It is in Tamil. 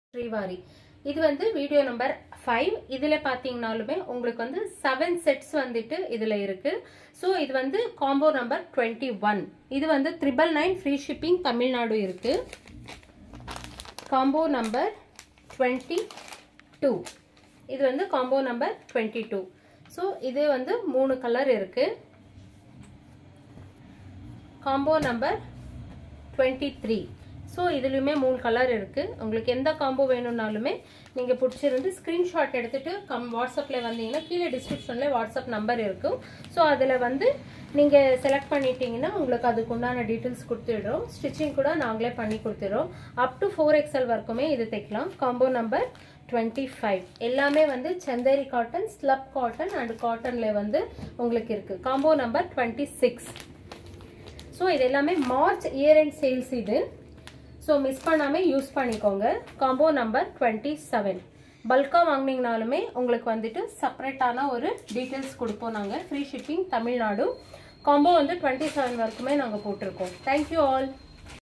ஸ்ரீவாரி இது வந்து வீடியோ நம்பர் ஃபைவ் இதில் பார்த்தீங்கனாலுமே உங்களுக்கு வந்து செவன் செட்ஸ் வந்துட்டு இதில் இருக்கு ஸோ இது வந்து காம்போ நம்பர் டுவெண்ட்டி ஒன் இது வந்து triple nine free shipping Tamil Nadu இருக்கு காம்போ நம்பர் டுவெண்ட்டி டூ இது வந்து combo number twenty two so இது வந்து மூணு கலர் இருக்கு combo number twenty three so இதுலேயுமே மூணு கலர் இருக்குது உங்களுக்கு எந்த காம்போ வேணும்னாலுமே நீங்கள் பிடிச்சிருந்து ஸ்க்ரீன்ஷாட் எடுத்துகிட்டு கம் வாட்ஸ்அப்பில் வந்தீங்கன்னா கீழே டிஸ்கிரிப்ஷனில் வாட்ஸ்அப் நம்பர் இருக்கும் ஸோ அதில் வந்து நீங்கள் செலக்ட் பண்ணிட்டீங்கன்னா உங்களுக்கு அதுக்கு உண்டான டீட்டெயில்ஸ் கொடுத்துடுறோம் ஸ்டிச்சிங் கூட நாங்களே பண்ணி கொடுத்துடுறோம் அப் டு ஃபோர் எக்ஸல் வரைக்குமே இது தைக்கலாம் காம்போ நம்பர் டுவெண்ட்டி ஃபைவ் எல்லாமே வந்து Chanderi cotton slub cotton and காட்டனில் வந்து உங்களுக்கு இருக்குது combo number twenty six so இது எல்லாமே மார்ச் இயர் எண்ட் சேல்ஸ் இது ஸோ மிஸ் பண்ணாமல் யூஸ் பண்ணிக்கோங்க காம்போ நம்பர் டுவெண்ட்டி செவன் பல்காக வாங்கினீங்கனாலுமே உங்களுக்கு வந்துட்டு செப்பரேட்டான ஒரு டீட்டெயில்ஸ் கொடுப்போம் நாங்கள் ஃப்ரீ ஷிப்பிங் தமிழ்நாடு காம்போ வந்து டுவெண்ட்டி செவன் வரைக்குமே நாங்கள் போட்டிருக்கோம் தேங்க்யூ ஆல்